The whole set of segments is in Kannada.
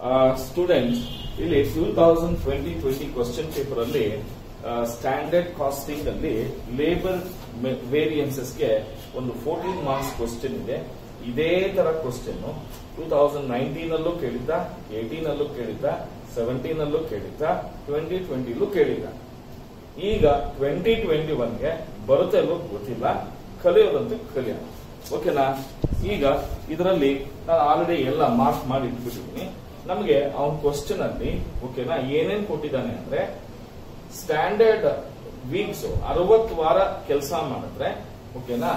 ಸ್ಟೂಡೆಂಟ್ಸ್ ಇಲ್ಲಿ two thousand twenty twenty question paper ಅಲ್ಲಿ ಸ್ಟ್ಯಾಂಡರ್ಡ್ ಕಾಸ್ಟಿಂಗ್ ಅಲ್ಲಿ ಲೇಬರ್ ವೇರಿಯನ್ಸಸ್ಗೆ ಒಂದು ಫೋರ್ಟೀನ್ ಮಾರ್ಕ್ಸ್ ಕ್ವಶನ್ ಇದೆ ಇದೇ ತರ ಕ್ವಶನ್ ಟೂ ತೌಸಂಡ್ ನೈನ್ಟೀನ್ ಅಲ್ಲೂ ಕೇಳಿದ್ದ ಏಟೀನ್ ಅಲ್ಲೂ ಕೇಳಿದ್ದ ಸೆವೆಂಟೀನ್ ಅಲ್ಲೂ ಕೇಳಿದ್ದ ಟ್ವೆಂಟಿ ಟ್ವೆಂಟಿಲೂ ಕೇಳಿದ್ದ ಈಗ ಟ್ವೆಂಟಿ ಟ್ವೆಂಟಿ ಒನ್ಗೆ ಬರುತ್ತೆ ಅಲ್ಲೋ ಗೊತ್ತಿಲ್ಲ ಕಲಿಯೋದಂತೂ ಕಲಿಯೋಣ ಓಕೆನಾ ಈಗ ಇದರಲ್ಲಿ ನಾನು ಆಲ್ರೆಡಿ ಎಲ್ಲ ಮಾರ್ಕ್ ಮಾಡಿ ಇಟ್ಬಿಟ್ಟಿದ್ದೀನಿ ನಮಗೆ ಅವನ ಕ್ವಶನ್ ಅಲ್ಲಿ ಓಕೆನಾ ಏನೇನ್ ಕೊಟ್ಟಿದ್ದಾನೆ ಅಂದ್ರೆ ಸ್ಟ್ಯಾಂಡರ್ಡ್ ವೀಕ್ಸ್ ಅರವತ್ತು ವಾರ ಕೆಲಸ ಮಾಡಿದ್ರೆ ಓಕೆನಾ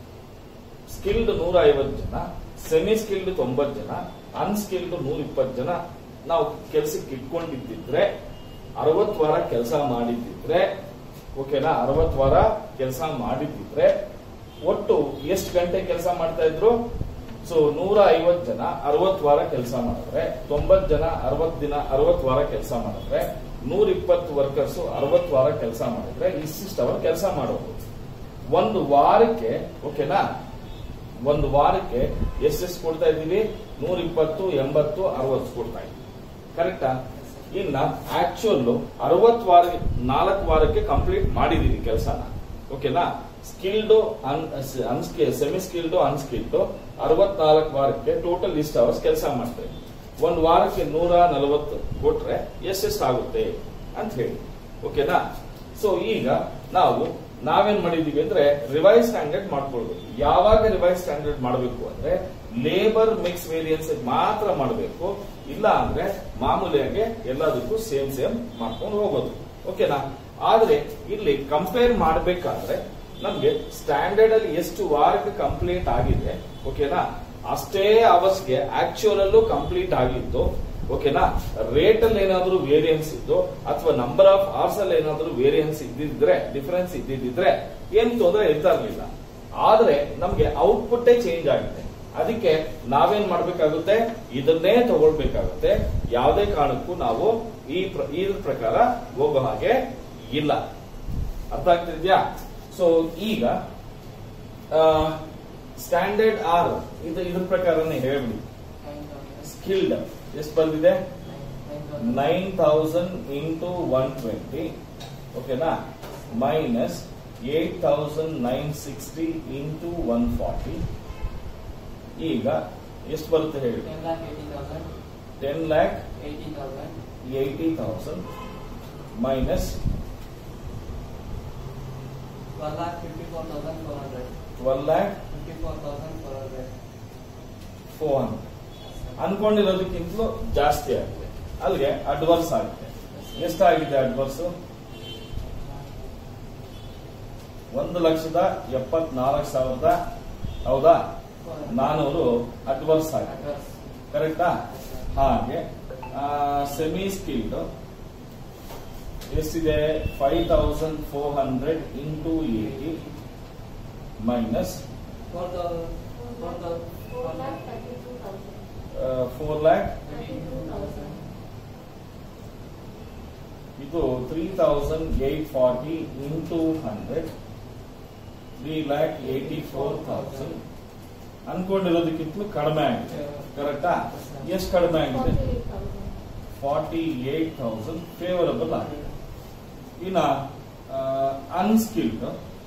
ಸ್ಕಿಲ್ಡ್ ನೂರ ಐವತ್ತು ಜನ ಸೆಮಿ ಸ್ಕಿಲ್ಡ್ ತೊಂಬತ್ತು ಜನ ಅನ್ಸ್ಕಿಲ್ಡ್ ನೂರ ಇಪ್ಪತ್ತು ಜನ ನಾವು ಕೆಲಸಕ್ಕೆ ಇಟ್ಕೊಂಡಿದ್ದಿದ್ರೆ ಅರವತ್ತು ವಾರ ಕೆಲಸ ಮಾಡಿದ್ದಿದ್ರೆ ಓಕೆನಾ ಅರವತ್ತು ವಾರ ಕೆಲಸ ಮಾಡಿದ್ದಿದ್ರೆ ಒಟ್ಟು ಎಷ್ಟು ಗಂಟೆ ಕೆಲಸ ಮಾಡ್ತಾ ಇದ್ರು ಸೊ ನೂರ ಐವತ್ತು ಜನ ಅರವತ್ತು ವಾರ ಕೆಲಸ ಮಾಡಿದ್ರೆ ತೊಂಬತ್ತು ಜನ ಅರವತ್ತು ದಿನ ಅರವತ್ತು ವಾರ ಕೆಲಸ ಮಾಡಿದ್ರೆ ನೂರ ಇಪ್ಪತ್ತು ವರ್ಕರ್ಸ್ ಅರವತ್ತು ವಾರ ಕೆಲಸ ಮಾಡಿದ್ರೆ ಇಷ್ಟಿಷ್ಟು ಅವರ್ ಕೆಲಸ ಮಾಡೋದು ಒಂದು ವಾರಕ್ಕೆ ಓಕೆನಾ ಒಂದು ವಾರಕ್ಕೆ ಎಷ್ಟೆಷ್ಟು ಕೊಡ್ತಾ ಇದ್ದೀವಿ ನೂರ ಇಪ್ಪತ್ತು ಎಂಬತ್ತು ಅರವತ್ತು ಕೊಡ್ತಾ ಇದ್ದೀವಿ ಕರೆಕ್ಟಾ ಇನ್ನ ಆಕ್ಚುಯಲ್ ಅರವತ್ತು ವಾರ ನಾಲ್ಕು ವಾರಕ್ಕೆ ಕಂಪ್ಲೀಟ್ ಮಾಡಿದೀವಿ ಕೆಲಸನ ಓಕೆನಾ ಸ್ಕಿಲ್ಡ್ ಅನ್ಸ್ಕಿ ಸೆಮಿ ಸ್ಕಿಲ್ಡ್ ಅನ್ಸ್ಕಿಲ್ಡ್ ಅರವತ್ನಾಲ್ಕು ವಾರಕ್ಕೆ ಟೋಟಲ್ ಇಷ್ಟು ಅವರ್ಸ್ ಕೆಲಸ ಮಾಡ್ತೇವೆ ಒಂದು ವಾರಕ್ಕೆ ನೂರ ನಲವತ್ತು ಕೊಟ್ರೆ ಎಷ್ಟೆಷ್ಟು ಆಗುತ್ತೆ ಅಂತ ಹೇಳಿ ಓಕೆನಾ ಸೊ ಈಗ ನಾವು ನಾವೇನ್ ಮಾಡಿದೀವಿ ಅಂದ್ರೆ ರಿವೈಸ್ ಸ್ಟ್ಯಾಂಡರ್ಡ್ ಮಾಡ್ಕೊಳ್ಬೇಕು ಯಾವಾಗ ರಿವೈಸ್ ಸ್ಟ್ಯಾಂಡರ್ಡ್ ಮಾಡಬೇಕು ಅಂದ್ರೆ ಲೇಬರ್ ಮಿಕ್ಸ್ ವೇರಿಯನ್ಸ್ ಮಾತ್ರ ಮಾಡಬೇಕು ಇಲ್ಲ ಅಂದ್ರೆ ಮಾಮೂಲಿಯಾಗಿ ಎಲ್ಲದಕ್ಕೂ ಸೇಮ್ ಸೇಮ್ ಮಾಡ್ಕೊಂಡು ಹೋಗೋದು ಓಕೆನಾ ಆದ್ರೆ ಇಲ್ಲಿ ಕಂಪೇರ್ ಮಾಡಬೇಕಾದ್ರೆ ನಮ್ಗೆ ಸ್ಟ್ಯಾಂಡರ್ಡ್ ಅಲ್ಲಿ ಎಷ್ಟು ವಾರಕ್ಕೆ ಕಂಪ್ಲೀಟ್ ಆಗಿದೆ ಓಕೆನಾ ಅಷ್ಟೇ ಅವರ್ಸ್ಗೆ ಆಕ್ಚುಯಲ್ ಅಲ್ಲೂ ಕಂಪ್ಲೀಟ್ ಆಗಿತ್ತು ಓಕೆನಾ ರೇಟ್ ಅಲ್ಲಿ ಏನಾದ್ರೂ ವೇರಿಯನ್ಸ್ ಇದ್ದು ಅಥವಾ ನಂಬರ್ ಆಫ್ ಅವರ್ಸ್ ಅಲ್ಲಿ ಏನಾದ್ರೂ ವೇರಿಯನ್ಸ್ ಇದ್ದಿದ್ರೆ ಡಿಫರೆನ್ಸ್ ಇದ್ದಿದ್ರೆ ಏನ್ ತೊಂದರೆ ಇರ್ತಾ ಇರ್ಲಿಲ್ಲ ಆದ್ರೆ ನಮ್ಗೆ ಔಟ್ಪುಟ್ಟೇ ಚೇಂಜ್ ಆಗಿದೆ ಅದಕ್ಕೆ ನಾವೇನ್ ಮಾಡ್ಬೇಕಾಗುತ್ತೆ ಇದನ್ನೇ ತಗೊಳ್ಬೇಕಾಗುತ್ತೆ ಯಾವುದೇ ಕಾರಣಕ್ಕೂ ನಾವು ಈ ಪ್ರ- ಈ ಪ್ರಕಾರ ಹೋಗೋ ಹಾಗೆ ಇಲ್ಲ ಅರ್ಥ ಆಗ್ತಿದ್ಯಾ ಸೊ ಈಗ ಸ್ಟ್ಯಾಂಡರ್ಡ್ ಆರ್ ಇದು ಇದ್ರ ಪ್ರಕಾರನೇ ಹೇಳ್ಬಿಡಿ ಸ್ಕಿಲ್ಡ್ ಎಷ್ಟು ಬಂದಿದೆ nine thousand into one twenty ಓಕೆನಾ minus eight thousand nine sixty into one forty ಈಗ ಎಷ್ಟು ಬರುತ್ತೆ ಹೇಳಿ ten lakh eighty thousand minus twelve lakh four hundred ಅನ್ಕೊಂಡಿರೋದಕ್ಕಿಂತಲೂ ಜಾಸ್ತಿ ಆಗಿದೆ ಅಲ್ಲಿಗೆ ಅಡ್ವಾನ್ಸ್ ಆಗಿದೆ ಎಷ್ಟಾಗಿದೆ ಅಡ್ವಾನ್ಸ್ ಒಂದು ಲಕ್ಷದ ಎಪ್ಪತ್ನಾಲ್ಕು ಸಾವಿರದ ಹೌದಾ ನಾನೂರು ಅಡ್ವಾನ್ಸ್ ಆಗಿದೆ ಕರೆಕ್ಟಾ ಹಾಗೆ ಸೆಮಿ ಸ್ಕಿಲ್ಡ್ ಎಷ್ಟಿದೆ five thousand four hundred into eighty minus four lakh ಇದು three thousand eight forty into hundred three lakh eighty four thousand ಅನ್ಕೊಂಡಿರೋದಕ್ಕಿಂತಲೂ ಕಡಿಮೆ ಆಗಿದೆ ಕರೆಕ್ಟಾ ಎಷ್ಟು ಕಡಿಮೆ ಆಗಿದೆ ಫಾರ್ಟಿ ಏಟ್ ತೌಸಂಡ್ ಫೇವರಬಲ್ ಆಗಿದೆ ಇನ್ನ ಅನ್ಸ್ಕಿಲ್ಡ್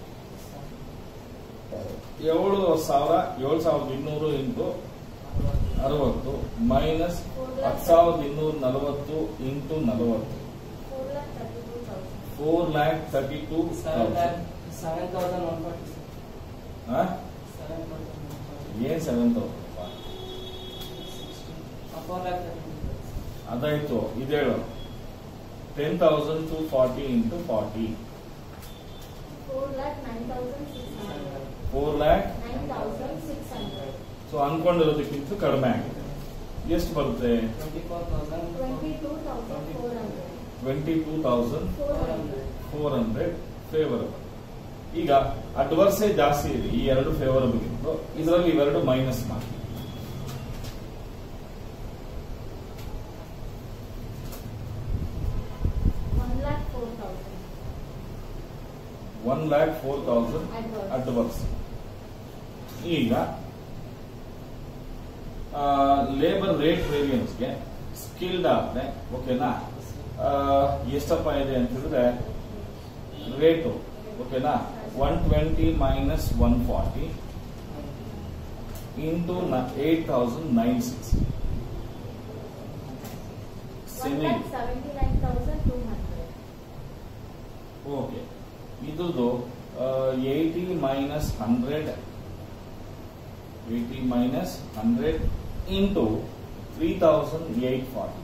ಏಳು ಸಾವಿರ ಏಳು ಸಾವಿರದ ಇನ್ನೂರು ಇಂಟು ಅರವತ್ತು ಮೈನಸ್ ಹತ್ತು ಸಾವಿರದ ಇನ್ನೂರ ನಲವತ್ತು ಇಂಟು ನಲವತ್ತು four lakh thirty two thousand ಏನ್ ಸೆವೆನ್ ತೌಸಂಡ್ ಅದಾಯ್ತು ಇದೇಳು ten thousand two forty into forty four lakh so ಅನ್ಕೊಂಡಿರೋದಕ್ಕಿಂತ ಕಡಿಮೆ ಆಗಿದೆ ಎಷ್ಟು ಬರುತ್ತೆ twenty two thousand four hundred favourable ಈಗ ಅಡ್ವರ್ಸೇ ಜಾಸ್ತಿ ಇದೆ ಈ ಎರಡು ಫೇವರಬಲ್ ಇತ್ತು ಇದರಲ್ಲಿ ಇವೆರಡು ಮೈನಸ್ ಮಾಡಿ one lakh four thousand adverse ಈಗ ಲೇಬರ್ ರೇಟ್ ವೇರಿಯನ್ಸ್ಗೆ ಸ್ಕಿಲ್ಡ್ ಆದ್ರೆ ಓಕೆನಾ ಆ, ಎಷ್ಟಪ್ಪ ಇದೆ ಅಂತ ಹೇಳಿದ್ರೆ ರೇಟು ಓಕೆನಾ one twenty minus one forty into eight thousand nine six semi seventy nine thousand two hundred. Okay ಇದುದು eighty minus hundred eighty minus hundred into three thousand eight forty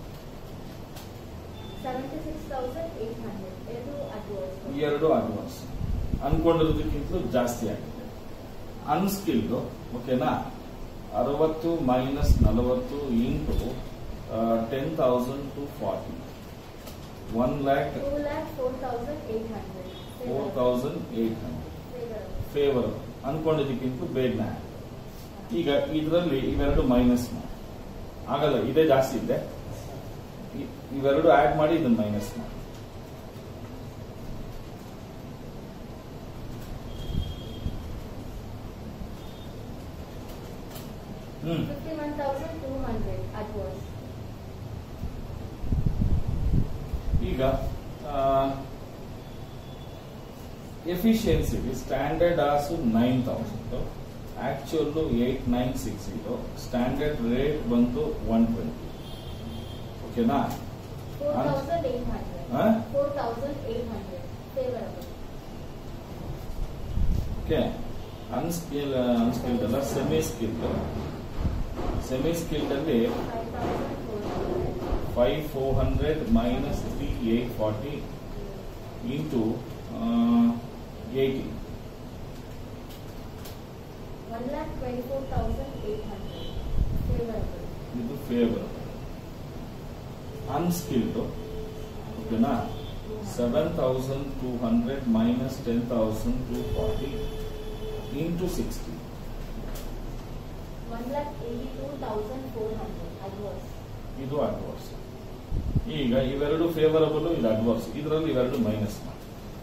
Seventy six thousand eight hundred. ಎರಡು adverse. ಎರಡು ಅಡ್ವಾನ್ಸ್ ಅನ್ಕೊಂಡಿರೋದಕ್ಕಿಂತಲೂ ಜಾಸ್ತಿ ಆಗಿದೆ ಅನ್ಸ್ಕಿಲ್ಡ್ ಓಕೆನಾ ಅರವತ್ತು ಮೈನಸ್ ನಲವತ್ತು into ten thousand two forty one lakh Two lakh four thousand eight hundred. Four thousand eight hundred Favorable. Favour ಅನ್ಕೊಂಡಿದ್ದಕ್ಕಿಂತ ಬೇಗನೆ ಈಗ ಇದರಲ್ಲಿ ಇವೆರಡು ಮೈನಸ್ ಮಾಡಿ ಆಗಲ್ಲ ಇದೇ ಜಾಸ್ತಿ ಇದೆ ಇ- ಇವೆರಡು ಆಡ್ ಮಾಡಿ ಇದನ್ನ ಮೈನಸ್ ಮಾಡಿ hmm Fifty one thousand two hundred. Adverse. ಈಗ ಎಫಿಷಿಯನ್ಸಿ ಸ್ಟ್ಯಾಂಡರ್ಡ್ ಆಸು nine thousand actual eight nine six ಇದು ಸ್ಟ್ಯಾಂಡರ್ಡ್ ರೇಟ್ ಬಂತು ಒನ್ ಟ್ವೆಂಟಿ ಓಕೆನಾ Four And- thousand eight hundred. Huh? Four thousand eight hundred. Favorable. Okay ಅನ್ಸ್ಕಿಲ್ ಅನ್ಸ್ಕಿಲ್ಡ್ ಅಲ್ಲ ಸೆಮಿ ಸ್ಕಿಲ್ಡ್ ಸೆಮಿ ಸ್ಕಿಲ್ಡ್ ಅಲ್ಲಿ Five thousand four hundred. Five four hundred minus three eight forty into eighty One lakh twenty four thousand eight hundred. Favorable. ಇದು ಫೇವರ್ ಅನ್ಸ್ಕಿಲ್ಡ್ ಓಕೆನಾ seven thousand two hundred minus ten thousand two forty into sixty One lakh eighty two thousand four hundred. Adverse. ಇದು ಅಡ್ವಾನ್ಸ್ ಈಗ ಇವೆರಡು ಫೇವರಬಲ್ ಇದು ಅಡ್ವಾನ್ಸ್ ಇದರಲ್ಲಿ ಇವೆರಡು ಮೈನಸ್ ಮಾಡಿ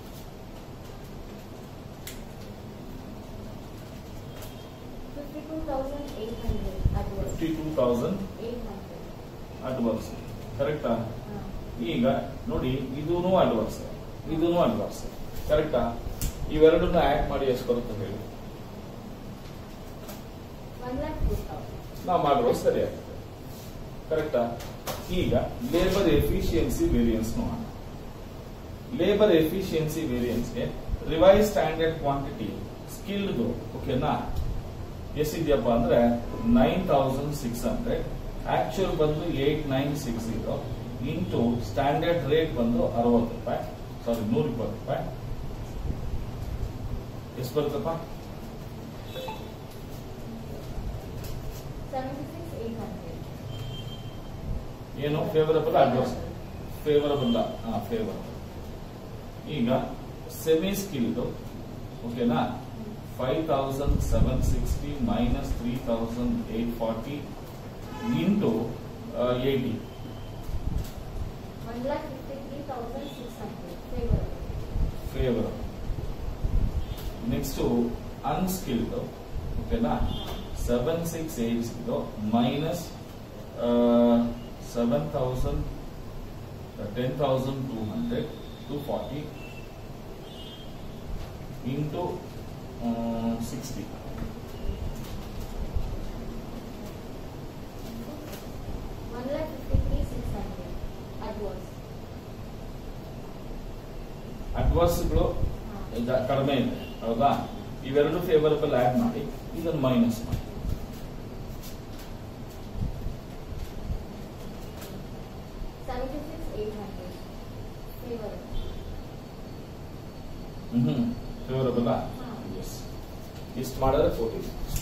Fifty two thousand eight hundred. Adverse. Fifty two thousand Eight hundred. Advance ಕರೆಕ್ಟಾ Uh, ಈಗ ನೋಡಿ ಇದೂನು ಅಡ್ವಾನ್ಸ್ ಇದೂನು ಅಡ್ವಾನ್ಸ್ ಕರೆಕ್ಟಾ ಇವೆರಡನ್ನ ಆಡ್ ಮಾಡಿ ಎಷ್ಟು ಬರುತ್ತೆ ಹೇಳಿ one lakh two thousand. ನಾವು ಮಾಡುವ ಸರಿ ಆಗುತ್ತೆ ಕರೆಕ್ಟಾ ಈಗ ಲೇಬರ್ ಎಫಿಷಿಯನ್ಸಿ ವೇರಿಯನ್ಸ್ ನೋಡೋಣ ಲೇಬರ್ ಎಫಿಷಿಯನ್ಸಿ ವೇರಿಯನ್ಸ್ಗೆ ರಿವೈಸ್ ಸ್ಟ್ಯಾಂಡರ್ಡ್ ಕ್ವಾಂಟಿಟಿ ಸ್ಕಿಲ್ಡ್ ಓಕೆನಾ ಎಷ್ಟಿದೆಯಪ್ಪ ಅಂದ್ರೆ nine thousand six hundred actual ಬಂದು eight nine six zero into standard rate ಬಂದು ಅರವತ್ತು ರೂಪಾಯಿ ಸಾರಿ ನೂರ ಇಪ್ಪತ್ತು ರೂಪಾಯಿ ಎಷ್ಟು ಬರುತ್ತಪ್ಪ Seventy six eight hundred. ಏನು ಫೇವರಬಲ್ ಅಡ್ವಾನ್ಸ್ ಫೇವರಬಲ್ ಫೇವರಬಲ್ ಈಗ ಸೆಮಿ ಸ್ಕಿಲ್ಡ್ ಓಕೆನಾ five thousand seven sixty minus three thousand eight forty into eighty One lakh fifty three thousand six hundred. Favorable. Favourable next unskilled ಓಕೆನಾ seven six eight zero minus seven thousand ten thousand two hundred two forty into sixty One lakh fifty three six hundred. Adverse. ಅಡ್ವಾನ್ಸ್ಗಳು Uh, ಕಡಿಮೆ ಇದೆ ಹೌದಾ ಇವೆರಡು ಫೇವರಬಲ್ ಆಡ್ ಮಾಡಿ ಇದನ್ನು ಮೈನಸ್ ಮಾಡಿ Seventy six eight hundred. Favorable. Hmm favourable ಹಾ. ಎಸ್ ಇಷ್ಟು ಮಾಡಿದ್ರೆ ಫೋರ್ಟಿ